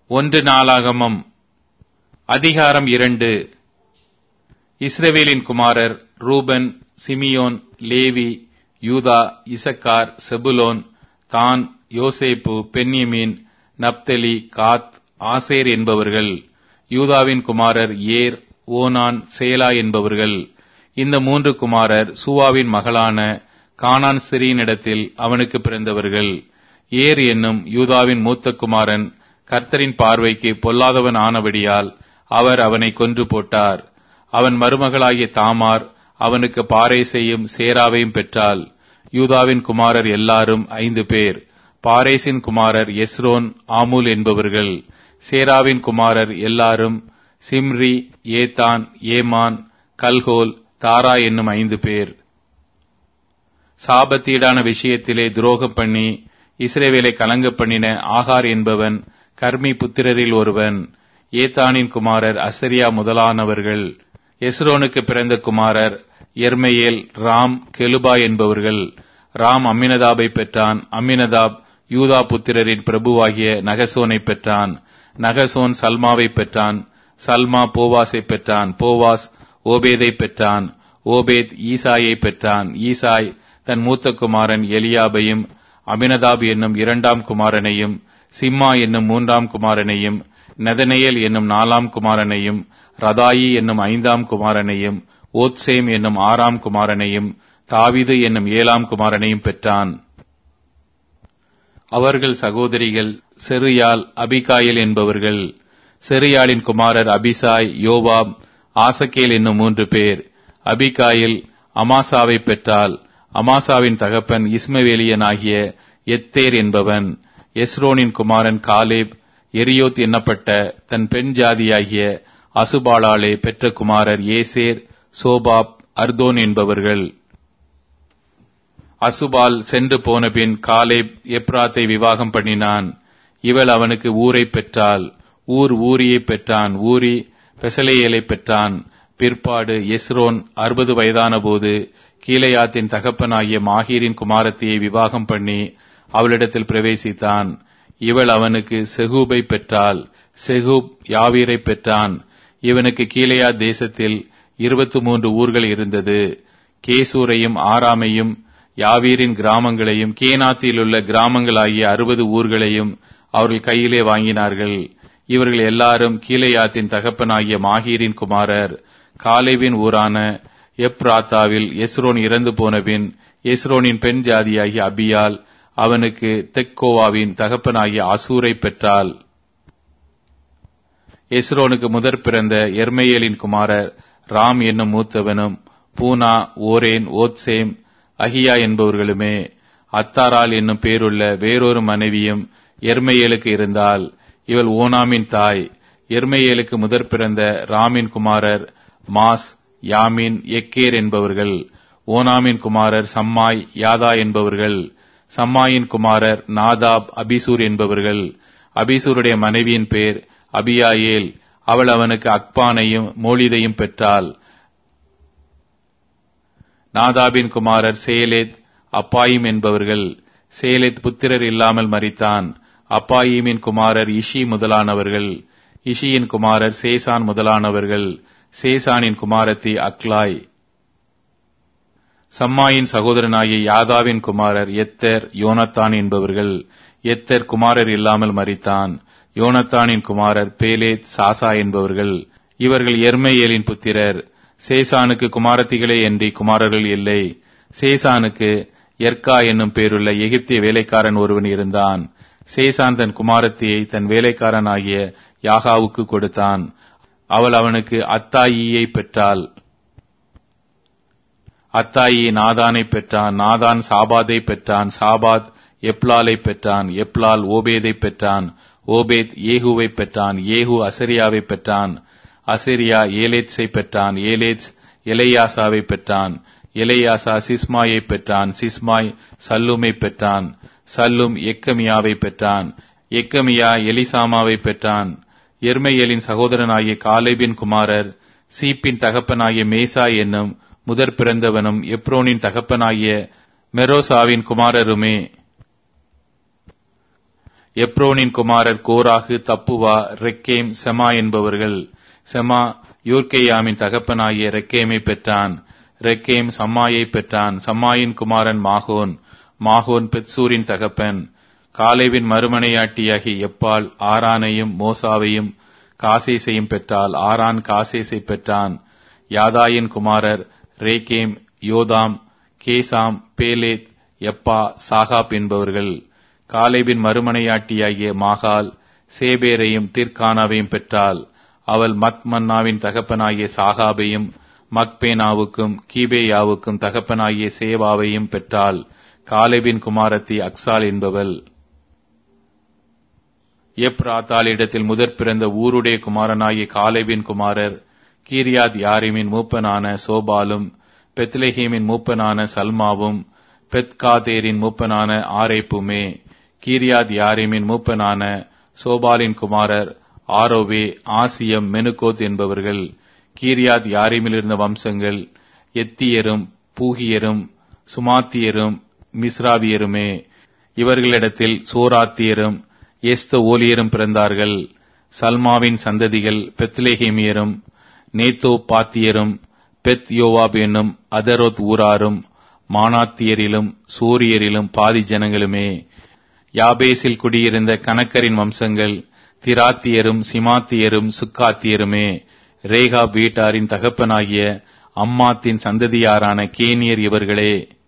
ஒன்று நாளாகமம் அதிகாரம் இரண்டு இஸ்ரவேலின் குமாரர் ரூபன் சிமியோன் லேவி யூதா இசக்கார் செபுலோன் தான் யோசேப்பு பென்யமீன் நப்தலி காத் ஆசேர் என்பவர்கள் யூதாவின் குமாரர் ஏர் ஓனான் சேலா என்பவர்கள் இந்த மூன்று குமாரர் சூவாவின் மகளான கானான் ஸ்திரீனிடத்தில் அவனுக்கு பிறந்தவர்கள் ஏர் என்னும் யூதாவின் மூத்த குமாரன் கர்த்தரின் பார்வைக்கு பொல்லாதவன் ஆனபடியால் அவர் அவனை கொன்று போட்டார் அவன் மருமகளாகிய தாமார் அவனுக்கு பாரேசையும் சேராவையும் பெற்றாள் யூதாவின் குமாரர் எல்லாரும் ஐந்து பேர் பாரேசின் குமாரர் எஸ்ரோன் ஆமூல் என்பவர்கள் சேராவின் குமாரர் எல்லாரும் சிம்ரி ஏதான் ஏமான் கல்கோல் தாரா என்னும் ஐந்து பேர் சாபத்தீடான விஷயத்திலே துரோகம் பண்ணி இஸ்ரேவேலை கலங்க பண்ணின ஆகார் என்பவன் கர்மி புத்திரரில் ஒருவன் ஏத்தானின் குமாரர் அசரியா முதலானவர்கள் எஸ்ரோனுக்கு பிறந்த குமாரர் எர்மையேல் ராம் கெலுபா என்பவர்கள் ராம் அம்மினதாபை பெற்றான் அம்மினதாப் யூதா புத்திரரின் பிரபுவாகிய நகசோனை பெற்றான் நகசோன் சல்மாவை பெற்றான் சல்மா போவாஸை பெற்றான் போவாஸ் ஓபேதை பெற்றான் ஓபேத் ஈசாயை பெற்றான் ஈசாய் தன் மூத்த குமாரன் எலியாபையும் அபினதாப் என்னும் இரண்டாம் குமாரனையும் சிம்மா என்னும் மூன்றாம் குமாரனையும் நெதனேயல் என்னும் நாலாம் குமாரனையும் ரதாயி என்னும் ஐந்தாம் குமாரனையும் ஓத்சேம் என்னும் ஆறாம் குமாரனையும் தாவிது என்னும் ஏழாம் குமாரனையும் பெற்றான் அவர்கள் சகோதரிகள் செருயால் அபிகாயில் என்பவர்கள் செருயாளின் குமாரர் அபிசாய் யோவாப் ஆசகேல் என்னும் மூன்று பேர் அபிகாயில் அமாசாவை பெற்றால் அமாசாவின் தகப்பன் இஸ்மவேலியனாகிய எத்தேர் என்பவன் எஸ்ரோனின் குமாரன் காலேப் எரியோத் எண்ணப்பட்ட தன் பெண் ஜாதியாகிய அசுபாளாலே பெற்ற குமாரர் ஏசேர் சோபாப் அர்தோன் என்பவர்கள் அசுபால் சென்று போனபின் காலேப் எப்ராத்தை விவாகம் பண்ணினான் இவள் அவனுக்கு ஊரை பெற்றாள் ஊர் ஊரியை பெற்றான் ஊரி பெசலேயலை பெற்றான் பிற்பாடு எஸ்ரோன் அறுபது வயதான போது கீழையாத்தின் தகப்பனாகிய மாஹீரின் குமாரத்தியை விவாகம் பண்ணி அவளிடத்தில் பிரவேசித்தான் இவள் அவனுக்கு செகூபை பெற்றாள் செகூப் யாவீரை பெற்றான் இவனுக்கு கீழையா தேசத்தில் இருபத்தி மூன்று ஊர்கள் இருந்தது கேசூரையும் ஆராமையும் யாவீரின் கிராமங்களையும் கேனாத்தில் உள்ள கிராமங்களாகிய அறுபது ஊர்களையும் அவர்கள் கையிலே வாங்கினார்கள் இவர்கள் எல்லாரும் கீழையாத்தின் தகப்பனாகிய மாஹீரின் குமாரர் காலேவின் ஊரான எப்ராத்தாவில் எஸ்ரோன் இறந்து போனபின் எஸ்ரோனின் பெண் ஜாதியாகிய அபியால் அவனுக்கு தெக்கோவாவின் தகப்பனாகிய அசூரை பெற்றாள் எஸ்ரோனுக்கு முதற் பிறந்த எர்மையலின் குமாரர் ராம் என்னும் மூத்தவனும் பூனா ஓரேன் ஓத்சேம் அகியா என்பவர்களுமே அத்தாரால் என்னும் பேருள்ள வேறொரு மனைவியும் எர்மையலுக்கு இருந்தால் இவள் ஓனாமின் தாய் எர்மையலுக்கு முதற் பிறந்த ராமின் குமாரர் மாஸ் யாமின் எக்கேர் என்பவர்கள் ஓனாமின் குமாரர் சம்மாய் யாதா என்பவர்கள் சம்மாயின் குமாரர் நாதாப் அபிசூர் என்பவர்கள் அபிசூருடைய மனைவியின் பேர் அபியாயேல் அவள் அவனுக்கு அக்பானையும் மோலிதையும் பெற்றாள் நாதாபின் குமாரர் சேலேத் அப்பாயிம் என்பவர்கள் சேலேத் புத்திரர் இல்லாமல் மறித்தான் அப்பாயிமின் குமாரர் இஷி முதலானவர்கள் இஷியின் குமாரர் சேசான் முதலானவர்கள் சேசானின் குமாரத்தி அக்லாய் சம்மாயின் சகோதரனாகிய யாதாவின் குமாரர் எத்தர் யோனத்தான் என்பவர்கள் எத்தர் குமாரர் இல்லாமல் மறித்தான் யோனத்தானின் குமாரர் பேலேத் சாசா என்பவர்கள் இவர்கள் எர்மையேலின் புத்திரர் சேசானுக்கு குமாரத்திகளே என்று குமாரர்கள் இல்லை சேசானுக்கு எர்கா என்னும் பேருள்ள எகிப்திய வேலைக்காரன் ஒருவன் இருந்தான் சேசான் தன் குமாரத்தியை தன் வேலைக்காரனாகிய யாகாவுக்கு கொடுத்தான் அவள் அவனுக்கு அத்தாயியை பெற்றாள் அத்தாயி நாதானை பெற்றான் நாதான் சாபாதை பெற்றான் சாபாத் எப்லாலை பெற்றான் எப்லால் ஓபேதை பெற்றான் ஓபேத் ஏகுவை பெற்றான் ஏகு அசரியாவை பெற்றான் அசரியா ஏலேத்ஸை பெற்றான் ஏலேத்ஸ் எலையாசாவை பெற்றான் எலையாசா சிஸ்மாயை பெற்றான் சிஸ்மாய் சல்லுமை பெற்றான் சல்லும் எக்கமியாவை பெற்றான் எக்கமியா எலிசாமாவை பெற்றான் எர்மையலின் சகோதரனாகிய காலேபின் குமாரர் சீப்பின் தகப்பனாகிய மேசா என்னும் முதற் பிறந்தவனும் எப்ரோனின் தகப்பனாகிய மெரோசாவின் குமாரருமே எப்ரோனின் குமாரர் கோராகு தப்புவா ரெக்கேம் செமா என்பவர்கள் செமா யூர்கேயாமின் தகப்பனாகிய ரெக்கேமை பெற்றான் ரெக்கேம் சம்மாயை பெற்றான் சம்மாயின் குமாரன் மாகோன் மாகோன் பெத்சூரின் தகப்பன் காலேவின் மறுமனையாட்டியாகி எப்பால் ஆரானையும் மோசாவையும் காசேசையும் பெற்றால் ஆரான் காசேசை பெற்றான் யாதாயின் குமாரர் ரேகேம் யோதாம் கேசாம் பேலேத் எப்பா சாகாப் என்பவர்கள் காலேபின் மறுமனையாட்டியாகிய மாகால் சேபேரையும் தீர்க்கானாவையும் பெற்றால் அவள் மத் மன்னாவின் தகப்பனாகிய சாகாபையும் மக்பேனாவுக்கும் கீபேயாவுக்கும் தகப்பனாகிய சேவாவையும் பெற்றால் காலேபின் குமாரத்தி அக்சால் என்பவள் எப்ராத்தாள் இடத்தில் முதற் பிறந்த ஊருடைய குமாரனாகிய காலேபின் குமாரர் கீரியாத் யாரிமின் மூப்பனான சோபாலும் பெத்லெஹீமின் மூப்பனான சல்மாவும் பெத்காதேரின் மூப்பனான ஆரேப்புமே கீரியாத் யாரிமின் மூப்பனான சோபாலின் குமாரர் ஆரோவே ஆசியம் மெனுகோத் என்பவர்கள் கீரியாத் யாரிமிலிருந்த வம்சங்கள் எத்தியரும் பூகியரும் சுமாத்தியரும் மிஸ்ராவியருமே இவர்களிடத்தில் சோராத்தியரும் எஸ்த ஓலியரும் பிறந்தார்கள் சல்மாவின் சந்ததிகள் பெத்லேஹேமியரும் நேத்தோ பாத்தியரும் பெத் யோவாப் என்னும் அதரோத் ஊராரும் மானாத்தியரிலும் சூரியரிலும் பாதி ஜனங்களுமே யாபேசில் குடியிருந்த கணக்கரின் வம்சங்கள் திராத்தியரும் சிமாத்தியரும் சுக்காத்தியருமே ரேகா வீட்டாரின் தகப்பனாகிய அம்மாத்தின் சந்ததியாரான கேனியர் இவர்களே